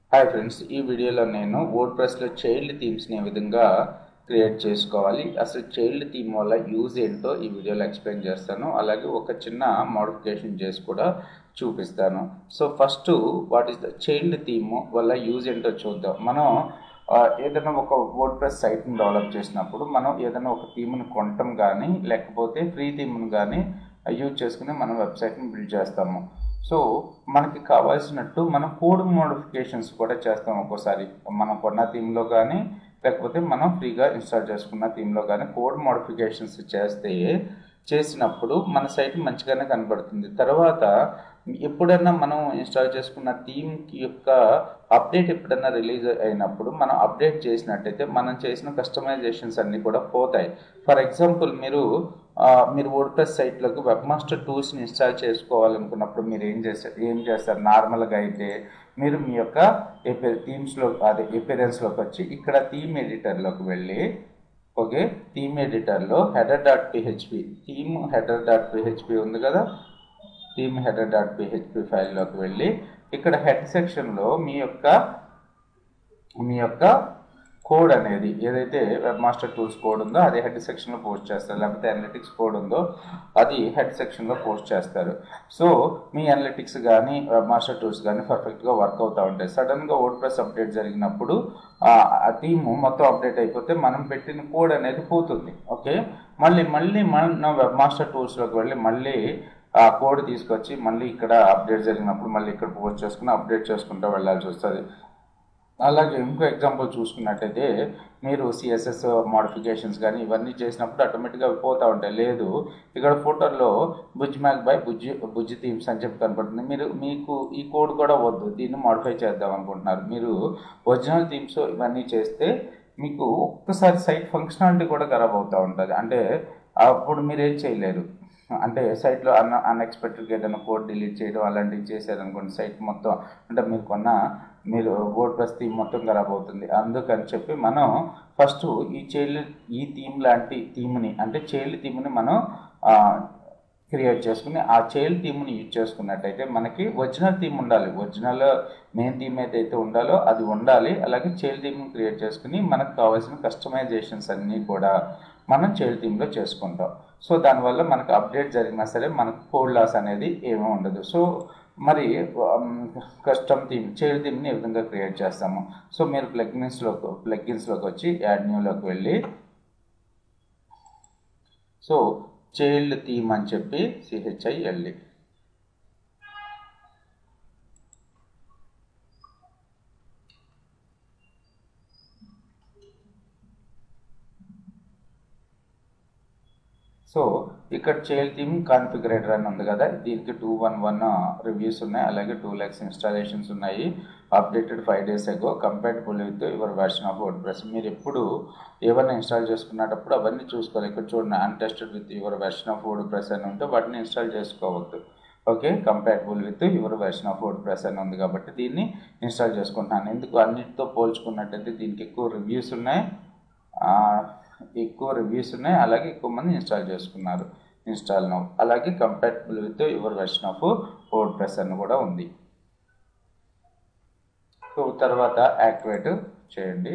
hi friends ఈ వీడియోలో నేను వర్డ్ ప్రెస్లో చైల్డ్ థీమ్స్ని ఏ విధంగా క్రియేట్ చేసుకోవాలి అసలు చైల్డ్ థీమ్ వల్ల యూజ్ ఏంటో ఈ వీడియోలో ఎక్స్ప్లెయిన్ చేస్తాను అలాగే ఒక చిన్న మోడిఫికేషన్ చేసి కూడా చూపిస్తాను so first what is the child theme వల్ల యూజ్ ఏంటో చూద్దాం మనం ఆ, ఏదైనా ఒక వర్డ్ ప్రెస్ సైట్ని డెవలప్ చేసినప్పుడు మనం ఏదైనా ఒక థీమ్ని కొనటం కానీ లేకపోతే ఫ్రీ థీమ్ని కానీ యూజ్ చేసుకుని మనం వెబ్సైట్ని బిల్డ్ చేస్తాము సో మనకి కావాల్సినట్టు మనం కోడ్ మోడిఫికేషన్స్ కూడా చేస్తాం ఒక్కోసారి మనం కొన్న థీమ్లో కానీ లేకపోతే మనం ఫ్రీగా ఇన్స్టాల్ చేసుకున్న థీమ్లో కానీ కోడ్ మోడిఫికేషన్స్ చేస్తే చేసినప్పుడు మన సైట్ మంచిగానే కనబడుతుంది తర్వాత ఎప్పుడైనా మనం ఇన్స్టాల్ చేసుకున్న థీమ్ యొక్క అప్డేట్ ఎప్పుడైనా రిలీజ్ అయినప్పుడు మనం అప్డేట్ చేసినట్టయితే మనం చేసిన కస్టమైజేషన్స్ అన్నీ కూడా పోతాయి ఫర్ ఎగ్జాంపుల్ మీరు ఆ, మీరు వర్డ్ ప్రెస్ సైట్లోకి వెబ్ మాస్టర్ టూల్స్ని ఇన్స్టాల్ చేసుకోవాలనుకున్నప్పుడు మీరు ఏం చేస్తారు ఏం చేస్తారు నార్మల్గా అయితే మీరు మీ యొక్క థీమ్స్లో అదే ఎపిరెన్స్లోకి వచ్చి ఇక్కడ థీమ్ ఎడిటర్లోకి వెళ్ళి ఓకే థీమ్ ఎడిటర్లో header dot PHP theme header dot PHP ఉంది కదా థీమ్ హెడర్ డాట్ పిహెచ్పి ఫైల్లోకి వెళ్ళి ఇక్కడ హెడ్ సెక్షన్లో మీ యొక్క మీ యొక్క కోడ్ అనేది ఏదైతే వెబ్ మాస్టర్ టూల్స్ కోడ్ ఉందో అది హెడ్ సెక్షన్లో పోస్ట్ చేస్తారు లేకపోతే అనలిటిక్స్ కోడ్ ఉందో అది హెడ్ సెక్షన్లో పోస్ట్ చేస్తారు సో మీ అనలిటిక్స్ కానీ వెబ్ మాస్టర్ టూల్స్ కానీ పర్ఫెక్ట్గా వర్క్ అవుతూ ఉంటాయి సడన్గా వర్డ్ ప్రెస్ అప్డేట్ జరిగినప్పుడు ఆ టీము మొత్తం అప్డేట్ అయిపోతే మనం పెట్టిన కోడ్ అనేది పోతుంది ఓకే మళ్ళీ మళ్ళీ మన వెబ్ మాస్టర్ టూల్స్లోకి వెళ్ళి మళ్ళీ ఆ కోడ్ తీసుకొచ్చి మళ్ళీ ఇక్కడ అప్డేట్ జరిగినప్పుడు మళ్ళీ ఇక్కడ పోస్ట్ చేసుకుని అప్డేట్ చేసుకుంటూ వెళ్ళాల్సి వస్తుంది అలాగే ఇంకో ఎగ్జాంపుల్ చూసుకున్నట్టయితే మీరు సిఎస్ఎస్ మోడిఫికేషన్స్ కానీ ఇవన్నీ చేసినప్పుడు ఆటోమేటిక్గా అవి పోతూ ఉంటాయి లేదు ఇక్కడ ఫోటోలో బుజ్ మ్యాక్ బై బుజ్జి బుజ్జి థీమ్స్ అని చెప్పి కనపడుతుంది మీరు మీకు ఈ కోడ్ కూడా వద్దు దీన్ని మోడిఫై చేద్దాం అనుకుంటున్నారు మీరు ఒరిజినల్ థీమ్స్ ఇవన్నీ చేస్తే మీకు ఒక్కసారి సైట్ ఫంక్షనాలిటీ కూడా ఖరాబ్ అవుతూ ఉంటుంది అంటే అప్పుడు మీరు ఏం చేయలేరు అంటే సైట్లో అన్ అన్ఎక్స్పెక్టెడ్గా ఏదైనా కోడ్ డిలీట్ చేయడం అలాంటివి చేశారనుకోండి సైట్ మొత్తం అంటే మీరు కొన్న మీరు వర్డ్ ప్లస్ థీమ్ మొత్తం ఖరాబ్ అవుతుంది అందుకని చెప్పి మనం ఫస్ట్ ఈ చైల్డ్ ఈ థీమ్ లాంటి థీమ్ని అంటే చైల్డ్ థీమ్ని మనం క్రియేట్ చేసుకుని ఆ చైల్డ్ థీమ్ని యూజ్ చేసుకున్నట్టయితే మనకి ఒరిజినల్ థీమ్ ఉండాలి ఒరిజినల్ మెయిన్ థీమ్ ఏదైతే ఉండాలో అది ఉండాలి అలాగే చైల్డ్ థీమ్ని క్రియేట్ చేసుకుని మనకు కావాల్సిన కస్టమైజేషన్స్ అన్నీ కూడా మనం చైల్డ్ థీమ్లో చేసుకుంటాం సో దానివల్ల మనకు అప్డేట్ జరిగినా సరే మనకు కోడ్ లాస్ అనేది ఏమీ ఉండదు సో మరి కస్టమ్ థీమ్ చైల్డ్ థీమ్ని ఏ విధంగా క్రియేట్ చేస్తాము సో మీరు ప్లగ్గిన్స్లోకి ప్లగ్గిన్స్లోకి వచ్చి యాడ్ న్యూలోకి వెళ్ళి సో చైల్డ్ థీమ్ అని చెప్పి సిహెచ్ఐఎల్ఈ సో ఇక్కడ చైల్డ్ థీమ్ కాన్ఫిగరేటర్ అని ఉంది కదా దీనికి టూ వన్ వన్ రివ్యూస్ ఉన్నాయి అలాగే టూ ల్యాక్స్ ఇన్స్టాలేషన్స్ ఉన్నాయి updated five days ago compatible with your version of WordPress మీరు ఎప్పుడు ఏమన్నా ఇన్స్టాల్ చేసుకున్నప్పుడు అవన్నీ చూసుకోవాలి ఇక్కడ చూడండి untested with your version of WordPress అని ఉంటే వాటిని ఇన్స్టాల్ చేసుకోవద్దు okay compatible with your version of WordPress అని ఉంది కాబట్టి దీన్ని ఇన్స్టాల్ చేసుకుంటున్నాను ఎందుకు అన్నిటితో పోల్చుకున్నట్టయితే దీనికి ఎక్కువ రివ్యూస్ ఉన్నాయి ఆ, ఎక్కువ రివ్యూస్ ఉన్నాయి అలాగే ఎక్కువ మంది ఇన్స్టాల్ చేసుకున్నారు ఇన్స్టాల్ నౌ అలాగే compatible with your version of WordPress అని కూడా ఉంది సో తర్వాత యాక్టివేట్ చేయండి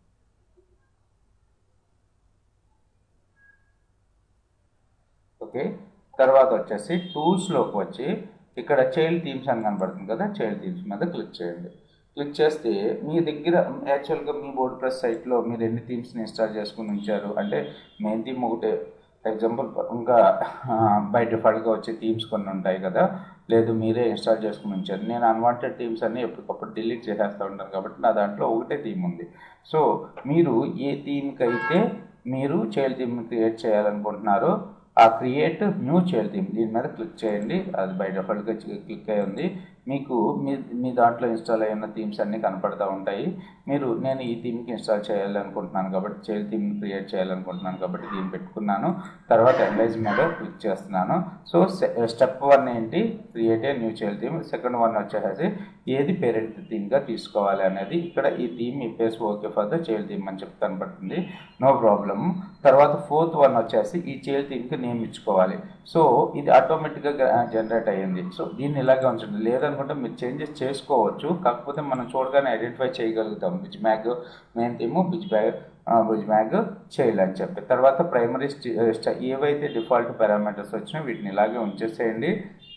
ఓకే తర్వాత వచ్చేసి టూల్స్లోకి వచ్చి ఇక్కడ చైల్డ్ థీమ్స్ అని కనబడుతుంది కదా చైల్డ్ థీమ్స్ మీద క్లిక్ చేయండి క్లిక్ చేస్తే మీ దగ్గర యాక్చువల్గా మీ బోర్డ్ ప్రెస్ సైట్లో మీరు ఎన్ని థీమ్స్ని ఇన్స్టాల్ చేసుకుని ఉంచారు అంటే మెయిన్ థీమ్ ఒకటే ఎగ్జాంపుల్ ఇంకా బై డిఫాల్ట్గా వచ్చే థీమ్స్ కొన్ని ఉంటాయి కదా లేదు మీరే ఇన్స్టాల్ చేసుకుని ఉంచారు నేను అన్వాంటెడ్ థీమ్స్ అన్ని ఎప్పటికప్పుడు డిలీట్ చేసేస్తూ ఉంటాను కాబట్టి నా దాంట్లో ఒకటే థీమ్ ఉంది సో మీరు ఏ థీమ్కి అయితే మీరు చైల్డ్ థీమ్ క్రియేట్ చేయాలనుకుంటున్నారో ఆ క్రియేట్ న్యూ చైల్డ్ థీమ్ దీని మీద క్లిక్ చేయండి అది బై డిఫాల్ట్గా క్లిక్ అయి ఉంది మీకు మీ మీ దాంట్లో ఇన్స్టాల్ అయిన థీమ్స్ అన్నీ కనపడుతూ ఉంటాయి మీరు నేను ఈ థీమ్కి ఇన్స్టాల్ చేయాలనుకుంటున్నాను కాబట్టి చైల్డ్ థీమ్ని క్రియేట్ చేయాలనుకుంటున్నాను కాబట్టి దీన్ని పెట్టుకున్నాను తర్వాత ఎనలైజ్ మీద క్లిక్ చేస్తున్నాను సో స్టెప్ వన్ ఏంటి create a new child theme second one వచ్చేసి ఏది పేరెంట్ థీమ్గా తీసుకోవాలి అనేది ఇక్కడ ఈ థీమ్ ఈ పేస్ okay for the child theme అని చెప్పి కనపడుతుంది నో ప్రాబ్లమ్ తర్వాత ఫోర్త్ వన్ వచ్చేసి ఈ చైల్డ్ థీమ్కి నేమ్ ఇచ్చుకోవాలి సో ఇది ఆటోమేటిక్గా జనరేట్ అయ్యింది సో దీన్ని ఇలాగే ఉంచండి లేదనుకుంటే మీరు చేంజెస్ చేసుకోవచ్చు కాకపోతే మనం చూడగానే ఐడెంటిఫై చేయగలుగుతాం బిజ్ మ్యాగ్ మెయిన్ థీమ్ బిజ్ బ్యాగ్ బిజ్ మ్యాగ్ చైల్డ్ అని చెప్పి తర్వాత ప్రైమరీ ఏవైతే డిఫాల్ట్ పారామీటర్స్ వచ్చినాయో వీటిని ఇలాగే ఉంచేసేయండి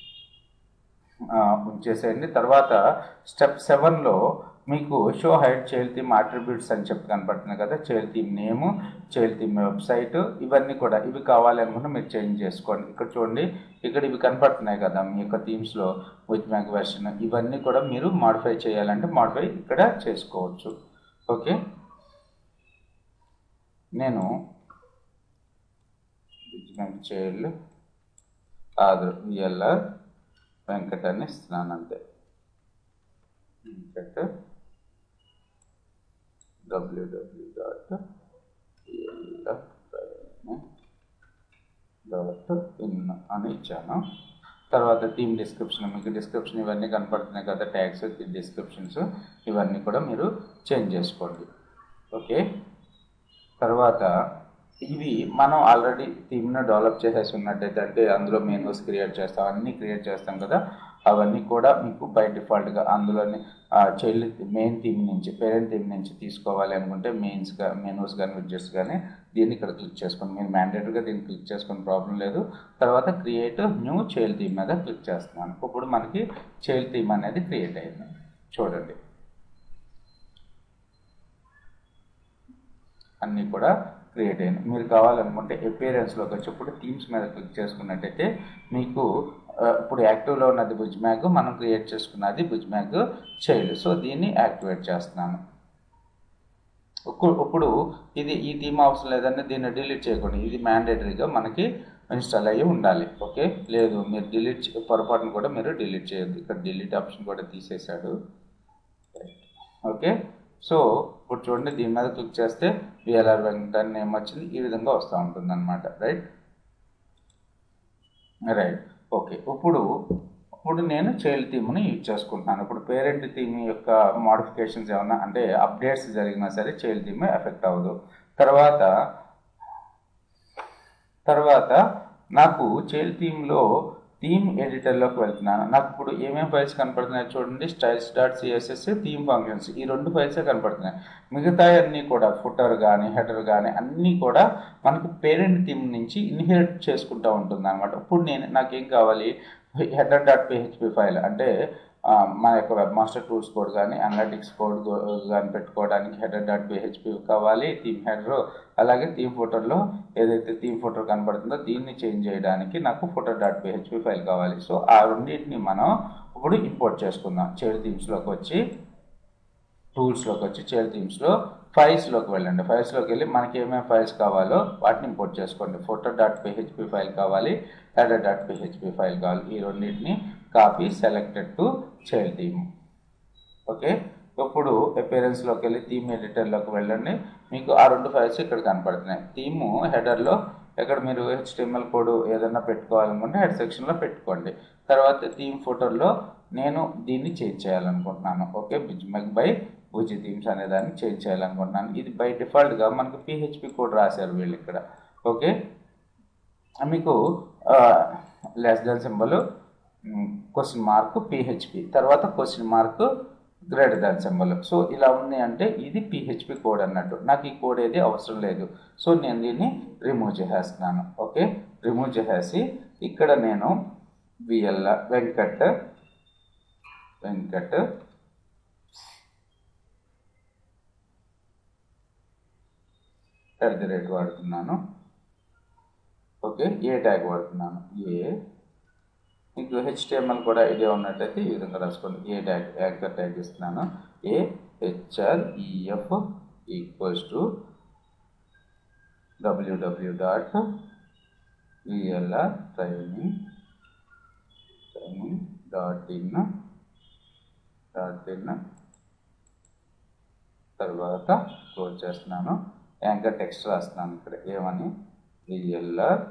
ఉంచేసేయండి తర్వాత స్టెప్ సెవెన్లో మీకు show hide child theme attributes అని చెప్పి కనపడుతుంది కదా child theme name child theme website ఇవన్నీ కూడా ఇవి కావాలి అనుకుంటే మీరు చేంజ్ చేసుకోండి ఇక్కడ చూడండి ఇక్కడ ఇవి కనపడుతున్నాయి కదా మీ యొక్క థీమ్స్లో విత్ మ్యాక్ వెర్షన్ ఇవన్నీ కూడా మీరు మాడిఫై చేయాలంటే మాడిఫై ఇక్కడ చేసుకోవచ్చు ఓకే నేను చైల్డ్ ఆదర్ విఎల్ఆర్ వెంకట్ అని ఇస్తున్నాను అంతే Venkat WW dot dot in అని ఇచ్చాను తర్వాత థీమ్ డిస్క్రిప్షన్ మీకు డిస్క్రిప్షన్ ఇవన్నీ కనపడుతున్నాయి కదా ట్యాగ్స్ డిస్క్రిప్షన్స్ ఇవన్నీ కూడా మీరు చేంజ్ చేసుకోండి ఓకే తర్వాత ఇవి మనం ఆల్రెడీ థీమ్ను డెవలప్ చేసేసి ఉన్నట్టయితే అంటే అందులో మెనూస్ క్రియేట్ చేస్తాం అన్నీ క్రియేట్ చేస్తాం కదా అవన్నీ కూడా మీకు బై డిఫాల్ట్గా అందులోని చైల్డ్ మెయిన్ థీమ్ నుంచి పేరెంట్ థీమ్ నుంచి తీసుకోవాలి అనుకుంటే మెయిన్స్ మెనూస్ కానీ విడ్జెట్స్ కానీ దీన్ని ఇక్కడ క్లిక్ చేసుకోండి మీరు మ్యాండేటరీగా దీన్ని క్లిక్ చేసుకుని ప్రాబ్లం లేదు తర్వాత క్రియేట్ న్యూ చైల్డ్ థీమ్ మీద క్లిక్ చేస్తున్నాను ఇప్పుడు మనకి చైల్డ్ థీమ్ అనేది క్రియేట్ అయింది చూడండి అన్నీ కూడా క్రియేట్ అయింది మీరు కావాలనుకుంటే అపీరెన్స్లోకి వచ్చి ఇప్పుడు థీమ్స్ మీద క్లిక్ చేసుకున్నట్టయితే మీకు ఇప్పుడు యాక్టివ్లో ఉన్నది బుజ్ మ్యాగ్ మనం క్రియేట్ చేసుకున్నది బుజ్ మ్యాగ్ చైల్డ్ సో దీన్ని యాక్టివేట్ చేస్తున్నాను ఇప్పుడు ఇది ఈ థీమ్ అవసరం లేదని దీన్ని డిలీట్ చేయకండి ఇది మ్యాండేటరీగా మనకి ఇన్స్టాల్ అయ్యి ఉండాలి ఓకే లేదు మీరు డిలీట్ పొరపాటును కూడా మీరు డిలీట్ చేయొద్దు ఇక్కడ డిలీట్ ఆప్షన్ కూడా తీసేశాడు ఓకే సో ఇప్పుడు చూడండి దీని మీద క్లిక్ చేస్తే విఎల్ఆర్ వెంకట నేమ్ వచ్చింది ఈ విధంగా వస్తూ ఉంటుంది అనమాట రైట్ రైట్ ఓకే ఇప్పుడు ఇప్పుడు నేను చైల్డ్ థీమ్ని యూజ్ చేసుకుంటున్నాను ఇప్పుడు పేరెంట్ థీమ్ యొక్క మోడిఫికేషన్స్ ఏమన్నా అంటే అప్డేట్స్ జరిగినా సరే చైల్డ్ థీమ్ ఎఫెక్ట్ అవ్వదు తర్వాత తర్వాత నాకు చైల్డ్ థీమ్లో థీమ్ ఎడిటర్లోకి వెళ్తున్నాను నాకు ఇప్పుడు ఏమేమి ఫైల్స్ కనపడుతున్నాయి చూడండి styles dot CSS theme functions ఈ రెండు ఫైల్సే కనపడుతున్నాయి మిగతా అన్నీ కూడా ఫుటర్ కానీ హెడర్ కానీ అన్నీ కూడా మనకి పేరెంట్ థీమ్ నుంచి ఇన్హెరిట్ చేసుకుంటూ ఉంటుంది అనమాట ఇప్పుడు నేను నాకేం కావాలి హెడర్ డాట్ పిహెచ్పి ఫైల్ అంటే మన యొక్క వెబ్ మాస్టర్ టూల్స్ కోడ్ కానీ అనలిటిక్స్ కోడ్ కానీ పెట్టుకోవడానికి హెడర్ డాట్ పిహెచ్పి కావాలి థీమ్ హెడర్ అలాగే థీమ్ ఫోటోలో ఏదైతే థీమ్ ఫోటో కనబడుతుందో దీన్ని చేంజ్ చేయడానికి నాకు ఫోటో డాట్ పిహెచ్పి ఫైల్ కావాలి సో ఆ రెండింటిని మనం ఇప్పుడు ఇంపోర్ట్ చేసుకుందాం చైల్డ్ థీమ్స్లోకి వచ్చి టూల్స్లోకి వచ్చి చైల్డ్ థీమ్స్లో ఫైల్స్లోకి వెళ్ళండి ఫైల్స్లోకి వెళ్ళి మనకి ఏమేమి ఫైల్స్ కావాలో వాటిని ఇంపోర్ట్ చేసుకోండి ఫోటో డాట్ పిహెచ్పి ఫైల్ కావాలి హెడర్ డాట్ పిహెచ్పి ఫైల్ కావాలి ఈ రెండింటిని copy selected to child theme okay ఇప్పుడు అపీరెన్స్లోకి వెళ్ళి థీమ్ ఎడిటర్లోకి వెళ్ళండి మీకు ఆ రెండు ఫైల్స్ ఇక్కడ కనపడుతున్నాయి థీము హెడర్లో ఎక్కడ మీరు హెచ్టిఎంఎల్ కోడ్ ఏదైనా పెట్టుకోవాలనుకుంటే హెడ్ సెక్షన్లో పెట్టుకోండి తర్వాత థీమ్ ఫోటోలో నేను దీన్ని చేంజ్ చేయాలనుకుంటున్నాను ఓకే బిజ్మెక్ బై భుజి థీమ్స్ అనే దాన్ని చేంజ్ చేయాలనుకుంటున్నాను ఇది బై డిఫాల్ట్గా మనకు పిహెచ్పి కోడ్ రాశారు వీళ్ళు ఇక్కడ ఓకే మీకు less than symbol question mark PHP తర్వాత question mark greater than symbol so ఇలా ఉంది అంటే ఇది పిహెచ్పి కోడ్ అన్నట్టు నాకు ఈ కోడ్ ఏది అవసరం లేదు సో నేను దీన్ని రిమూవ్ చేసేస్తున్నాను ఓకే రిమూవ్ చేసేసి ఇక్కడ నేను VL Venkat Venkat at the rate వాడుతున్నాను ఓకే ఏ ట్యాగ్ వాడుతున్నాను ఏ మీకు హెచ్టిఎంఎల్ కూడా ఐడియా ఉన్నట్టయితే ఈ విధంగా రాసుకోండి ఏ ట్యాగ్ యాంకర్ ట్యాగ్ ఇస్తున్నాను a HREF equals to WW dot VLR training training dot in dot in తర్వాత క్లోజ్ చేస్తున్నాను యాంకర్ టెక్స్ట్ రాస్తున్నాను ఇక్కడ ఏమని VLR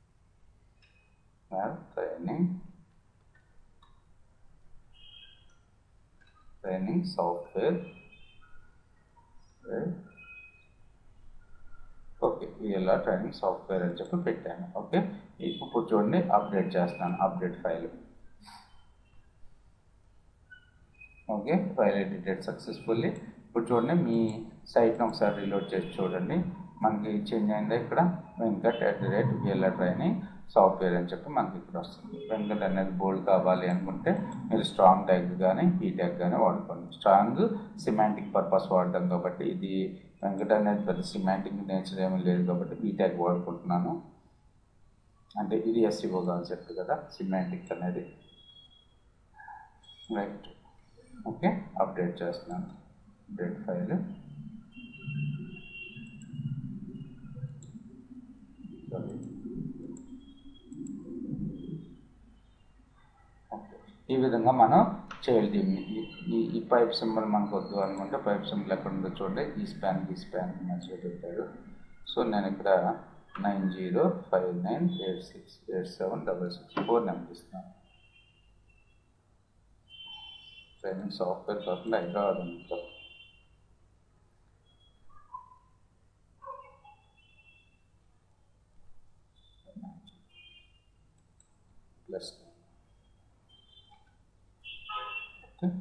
training training software okay okay VLR training software అని చెప్పి పెట్టాను ఓకే ఇప్పుడు చూడండి అప్డేట్ చేస్తాను update file okay file edited successfully ఇప్పుడు చూడండి మీ సైట్ని ఒకసారి రీలోడ్ చేసి చూడండి మనకి చేంజ్ అయిందా ఇక్కడ Venkat at the rate VLR training software అని చెప్పి మనకి ఇక్కడ వస్తుంది వెంకట్ అనేది బోల్డ్ కావాలి అనుకుంటే మీరు స్ట్రాంగ్ ట్యాగ్ కానీ ఈ ట్యాగ్ కానీ వాడుకోండి స్ట్రాంగ్ సిమాంటిక్ పర్పస్ వాడతాం కాబట్టి ఇది వెంకట్ అనేది పెద్ద సిమాంటిక్ నేచర్ ఏమీ లేదు కాబట్టి బీ ట్యాగ్ వాడుకుంటున్నాను అంటే ఇది ఎస్సీఓ కాన్సెప్ట్ కదా సిమాంటిక్ అనేది రైట్ ఓకే అప్డేట్ చేస్తున్నాను అప్డేట్ ఫైల్ సారీ ఓకే ఈ విధంగా మనం చేయాలి దీన్ని ఈ- ఈ ఈ పైప్ సింబల్ మనకు వద్దు అనుకుంటే పైప్ సింబల్ ఎక్కడ ఉందో చూడండి ఈ స్పాన్ ఈ స్పాన్ మంచిగా పెట్టారు సో నేను ఇక్కడ nine zero five nine eight six eight seven double six four number ఇస్తున్నాను ట్రైనింగ్ సాఫ్ట్వేర్ కాకుండా హైదరాబాద్ ఉంటాం ప్లస్ ఓకే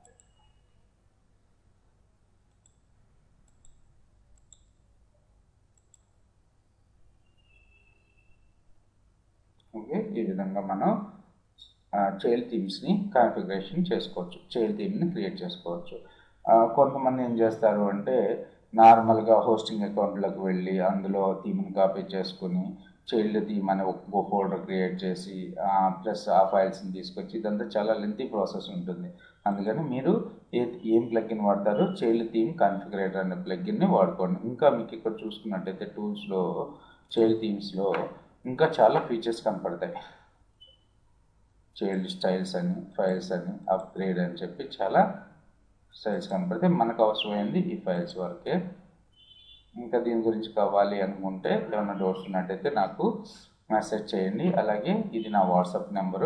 ఓకే ఈ విధంగా మనం చైల్డ్ థీమ్స్ని కాన్ఫిగరేషన్ చేసుకోవచ్చు చైల్డ్ థీమ్ని క్రియేట్ చేసుకోవచ్చు ఆ, కొంతమంది ఏం చేస్తారు అంటే నార్మల్గా హోస్టింగ్ అకౌంట్లోకి వెళ్ళి అందులో థీమ్ని కాపీ చేసుకుని చైల్డ్ థీమ్ అనే ఒక్కో ఫోల్డర్ క్రియేట్ చేసి ప్లస్ ఆ ఫైల్స్ని తీసుకొచ్చి ఇదంతా చాలా లెంతీ ప్రాసెస్ ఉంటుంది అందుకని మీరు ఏ ఏం ప్లగ్ఇన్ వాడతారో చైల్డ్ థీమ్ కాన్ఫిగరేటర్ అనే ప్లగ్ఇన్ని వాడుకోండి ఇంకా మీకు ఇక్కడ చూసుకున్నట్టయితే టూల్స్లో చైల్డ్ థీమ్స్లో ఇంకా చాలా ఫీచర్స్ కనపడతాయి చైల్డ్ స్టైల్స్ అని ఫైల్స్ అని అప్గ్రేడ్ అని చెప్పి చాలా స్టైల్స్ కనపడితే మనకు అవసరమైంది ఈ ఫైల్స్ వరకే ఇంకా దీని గురించి కావాలి అనుకుంటే ఏమైనా డౌట్స్ ఉన్నట్టయితే నాకు మెసేజ్ చేయండి అలాగే ఇది నా వాట్సాప్ నెంబరు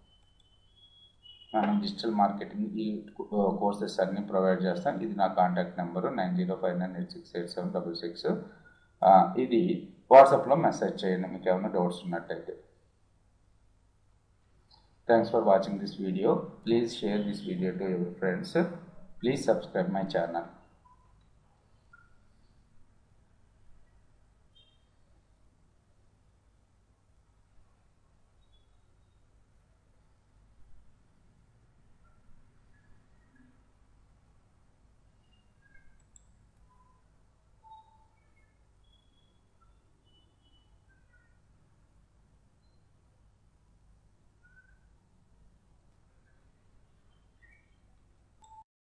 నేను డిజిటల్ మార్కెటింగ్ ఈ కోర్సెస్ అన్ని ప్రొవైడ్ చేస్తాను ఇది నా contact number nine zero five nine eight six eight seven double six ఇది వాట్సాప్లో మెసేజ్ చేయండి మీకు ఏమైనా డౌట్స్ ఉన్నట్టయితే thanks for watching this video please share this video to your friends please subscribe my channel